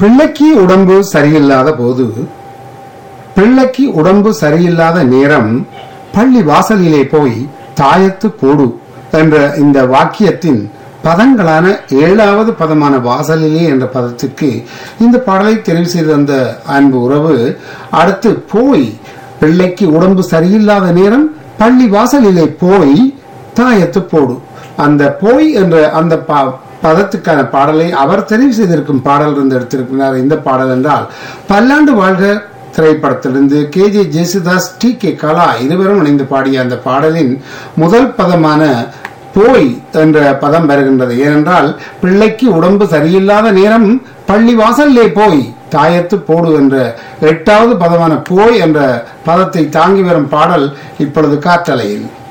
பிள்ளைக்கு உடம்பு சரியில்லாத போது பிள்ளைக்கு உடம்பு சரியில்லாத நேரம் பள்ளி வாசலிலே போய் தாயத்து போடு என்ற இந்த வாக்கியத்தின் பதங்களான ஏழாவது பதமான வாசலிலே என்ற பதத்திற்கு இந்த பாடலை தெரிவு செய்த அந்த அன்பு உறவு அடுத்து போய் பிள்ளைக்கு உடம்பு சரியில்லாத நேரம் பள்ளி வாசலிலே போய் தாயத்து போடு அந்த போய் என்ற அந்த ப- பதத்துக்கான பாடலை அவர் தெரிவு செய்திருக்கும் பாடல் இருந்து எடுத்திருக்கிறார் இந்த பாடல் என்றால் பல்லாண்டு வாழ்க திரைப்படத்திலிருந்து K J Yesudas T K Kala இருவரும் இணைந்து பாடிய அந்த பாடலின் முதல் பதமான போய் என்ற பதம் வருகின்றது ஏனென்றால் பிள்ளைக்கு உடம்பு சரியில்லாத நேரம் பள்ளி வாசல்லே போய் தாயத்து போடு என்ற எட்டாவது பதமான போய் என்ற பதத்தை தாங்கி வரும் பாடல் இப்பொழுது காற்றலையில்